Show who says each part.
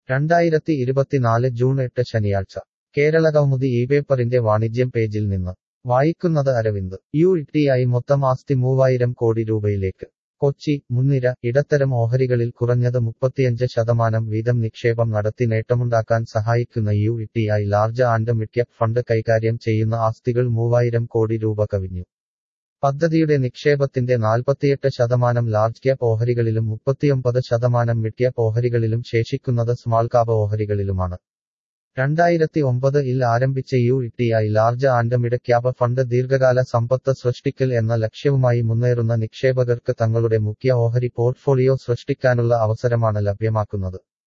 Speaker 1: രണ്ടായിരത്തി ഇരുപത്തിനാല് ജൂൺ എട്ട് ശനിയാഴ്ച കേരളകൗമുദി ഈ പേപ്പറിന്റെ വാണിജ്യം പേജിൽ നിന്ന് വായിക്കുന്നത് അരവിന്ദ് യു ടി ഐ മൊത്തം ആസ്തി മൂവായിരം കോടി രൂപയിലേക്ക് കൊച്ചി മുൻനിര ഇടത്തരം ഓഹരികളിൽ കുറഞ്ഞത് മുപ്പത്തിയഞ്ച് ശതമാനം വീതം നിക്ഷേപം നടത്തി നേട്ടമുണ്ടാക്കാൻ സഹായിക്കുന്ന U T I large and mid cap fund കൈകാര്യം ചെയ്യുന്ന ആസ്തികൾ മൂവായിരം കോടി രൂപ കവിഞ്ഞു പദ്ധതിയുടെ നിക്ഷേപത്തിന്റെ നാൽപ്പത്തിയെട്ട് ശതമാനം ലാർജ് ക്യാപ് ഓഹരികളിലും മുപ്പത്തിയൊമ്പത് ശതമാനം മിഡ് ക്യാപ് ഓഹരികളിലും ശേഷിക്കുന്നത് സ്മാൾ കാപ് ഓഹരികളിലുമാണ് രണ്ടായിരത്തി ഒമ്പത് ഇൽ ആരംഭിച്ച U T I large and mid cap fund ദീർഘകാല സമ്പത്ത് സൃഷ്ടിക്കൽ എന്ന ലക്ഷ്യവുമായി മുന്നേറുന്ന നിക്ഷേപകർക്ക് തങ്ങളുടെ മുഖ്യ ഓഹരി പോർട്ട്ഫോളിയോ സൃഷ്ടിക്കാനുള്ള അവസരമാണ് ലഭ്യമാക്കുന്നത്